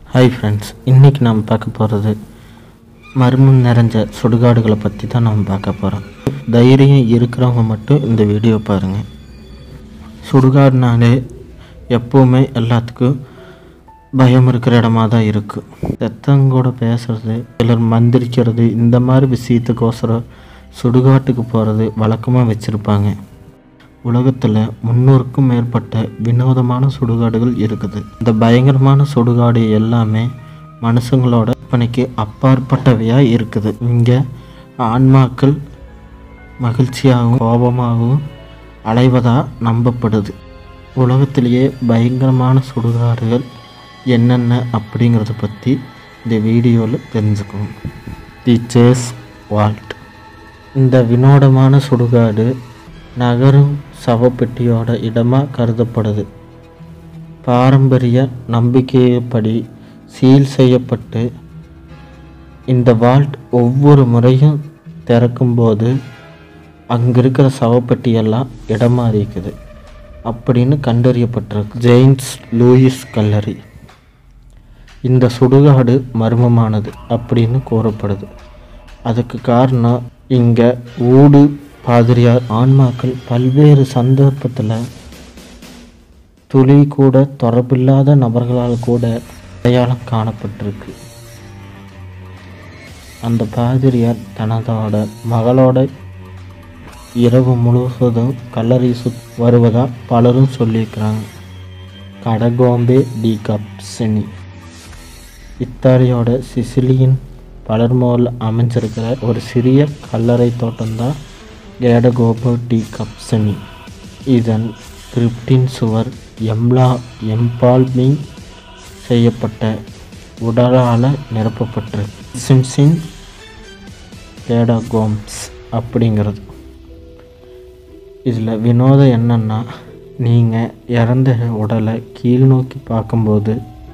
hi friends இன்றைக்கி நாம் பார்க்க போகிறது மர்மம் நிறைஞ்ச சுடுகாடுகளை பற்றி தான் நாம் பார்க்க போகிறோம் தைரியம் இருக்கிறவங்க மட்டும் இந்த வீடியோ பாருங்கள் சுடுகாடுனாலே எப்போவுமே எல்லாத்துக்கும் பயம் இருக்கிற இடமா தான் இருக்கும் செத்தவங்க கூட பேசுறது சிலர் மந்திரிக்கிறது இந்த மாதிரி விஷயத்துக்கோசரம் சுடுகாட்டுக்கு போகிறது வழக்கமாக வச்சுருப்பாங்க உலகத்தில் முன்னூறுக்கும் மேற்பட்ட வினோதமான சுடுகாடுகள் இருக்குது இந்த பயங்கரமான சுடுகாடு எல்லாமே மனுஷங்களோட கற்பனைக்கு அப்பாற்பட்டவையாக இருக்குது இங்கே ஆன்மாக்கள் மகிழ்ச்சியாகவும் கோபமாகவும் அலைவதாக நம்பப்படுது உலகத்திலேயே பயங்கரமான சுடுகாடுகள் என்னென்ன அப்படிங்கிறத பற்றி இந்த வீடியோவில் தெரிஞ்சுக்குவோம் தி சேஸ் வால்ட் இந்த வினோதமான சுடுகாடு நகரும் சவப்பெட்டியோட இடமாக கருதப்படுது பாரம்பரிய நம்பிக்கைப்படி சீல் செய்யப்பட்டு இந்த வால்ட் ஒவ்வொரு முறையும் திறக்கும்போது அங்கே இருக்கிற சவப்பெட்டியெல்லாம் இடம் மாறி இருக்குது அப்படின்னு கண்டறியப்பட்டிருக்கு ஜெயின்ஸ் லூயிஸ் கல்லறை இந்த சுடுகாடு மர்மமானது அப்படின்னு கூறப்படுது அதுக்கு காரணம் இங்கே ஊடு பாதிரியார் ஆன்மாக்கள் பல்வேறு சந்தர்ப்பத்தில் துளி கூட தொடர்பில்லாத நபர்களால் கூட அடையாளம் காணப்பட்டிருக்கு அந்த பாதிரியார் தனதோட மகளோட இரவு முழுவதும் கல்லறை சுத் வருவதா பலரும் சொல்லியிருக்கிறாங்க கடகோம்பே டி கப்சனி இத்தாலியோட சிசிலியின் பலர்மோவில் அமைஞ்சிருக்கிற ஒரு சிறிய கல்லறை தோட்டம்தான் கேடகோபோ டி கப்சனி இதன் கிரிப்டின் சுவர் எம்லா எம்பால்மிங் செய்யப்பட்ட உடலால் நிரப்பப்பட்டிருக்கு சின்சின் கேடகோம்ஸ் அப்படிங்கிறது இதில் வினோதம் என்னன்னா நீங்கள் இறந்த உடலை கீழ் நோக்கி பார்க்கும்போது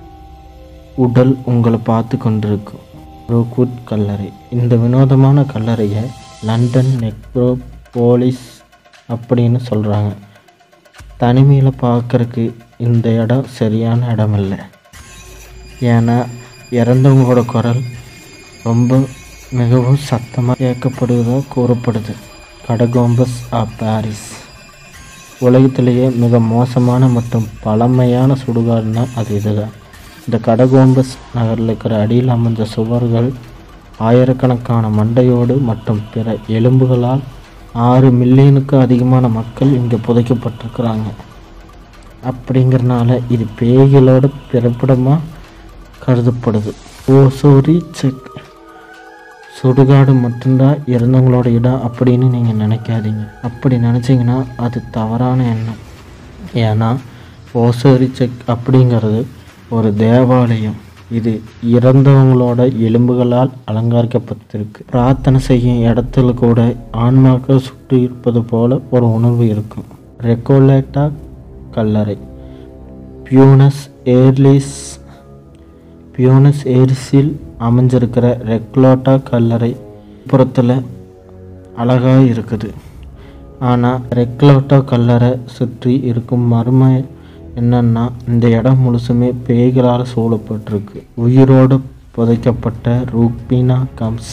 உடல் உங்களை பார்த்து கொண்டிருக்கும் ரோக்வுட் கல்லறை இந்த வினோதமான கல்லறையை லண்டன் நெக்ரோபோலிஸ் அப்படின்னு சொல்கிறாங்க தனிமையில் பார்க்குறக்கு இந்த இடம் சரியான இடம் இல்லை ஏன்னா இறந்தவங்களோட குரல் ரொம்ப மிகவும் சத்தமாக கேட்கப்படுவதாக கூறப்படுது கடகோம்பஸ் ஆஃப் பாரிஸ் உலகத்திலேயே மிக மோசமான மற்றும் பழமையான சுடுகாடுனா அது இதுதான் இந்த கடகோம்பஸ் நகரில் இருக்கிற அடியில் அமைந்த சுவர்கள் ஆயிரக்கணக்கான மண்டையோடு மற்றும் பிற எலும்புகளால் ஆறு மில்லியனுக்கும் அதிகமான மக்கள் இங்கே புதைக்கப்பட்டிருக்கிறாங்க அப்படிங்கிறனால இது பேய்களோட பிறப்பிடமாக கருதப்படுது ஓசோரி செக் சுடுகாடு மட்டும்தான் இறந்தவங்களோட இடம் அப்படின்னு நீங்கள் நினைக்காதீங்க அப்படி நினச்சிங்கன்னா அது தவறான எண்ணம் ஏன்னா ஓசோரி செக் அப்படிங்கிறது ஒரு தேவாலயம் இது இறந்தவங்களோட எலும்புகளால் அலங்கரிக்கப்பட்டிருக்கு பிரார்த்தனை செய்யும் இடத்துல கூட ஆன்மாக்கள் சுட்டு இருப்பது போல ஒரு உணர்வு இருக்கும் ரெக்கோலேட்டா கல்லறை பியூனஸ் ஏர்லிஸ் பியூனஸ் ஏரிஸில் அமைஞ்சிருக்கிற ரெக்லோட்டா கல்லறை புறத்தில் அழகாக இருக்குது ஆனால் ரெக்லோட்டா கல்லறை சுற்றி இருக்கும் மர்ம என்னன்னா இந்த இடம் முழுசுமே பேய்களால் சூழப்பட்டிருக்கு உயிரோடு புதைக்கப்பட்ட ரூபினா கம்ஸ்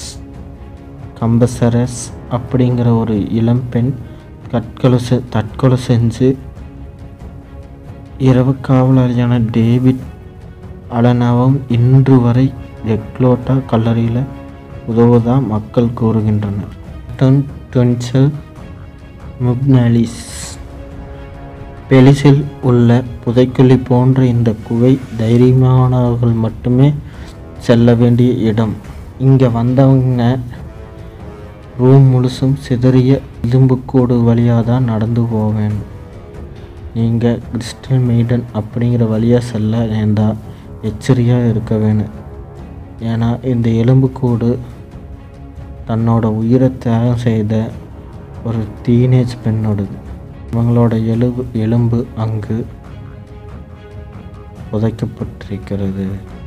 கம்பசரஸ் அப்படிங்கிற ஒரு இளம்பெண் கற்கொலை செ தற்கொலை செஞ்சு இரவு காவலாளியான டேவிட் அலனாவும் இன்று வரை ரெக்லோட்டா கல்லறையில் உதவுவதாக மக்கள் கூறுகின்றனர் டொன் டொன்சல் முக்னலிஸ் பெலிசில் உள்ள புதைக்குழி போன்ற இந்த குகை தைரியமானவர்கள் மட்டுமே செல்ல வேண்டிய இடம் இங்கே வந்தவங்க ரூம் முழுசும் சிதறிய எலும்புக்கூடு வழியாக தான் நடந்து போக வேண்டும் நீங்கள் கிறிஸ்டல் மெய்டன் அப்படிங்கிற வழியாக செல்ல நேர்ந்தால் எச்சரியாக இருக்க வேணும் ஏன்னா இந்த எலும்புக்கூடு தன்னோட உயிரை தியாகம் செய்த ஒரு டீனேஜ் பெண்ணோடது அவங்களோட எலும்பு எலும்பு அங்கு புதைக்கப்பட்டிருக்கிறது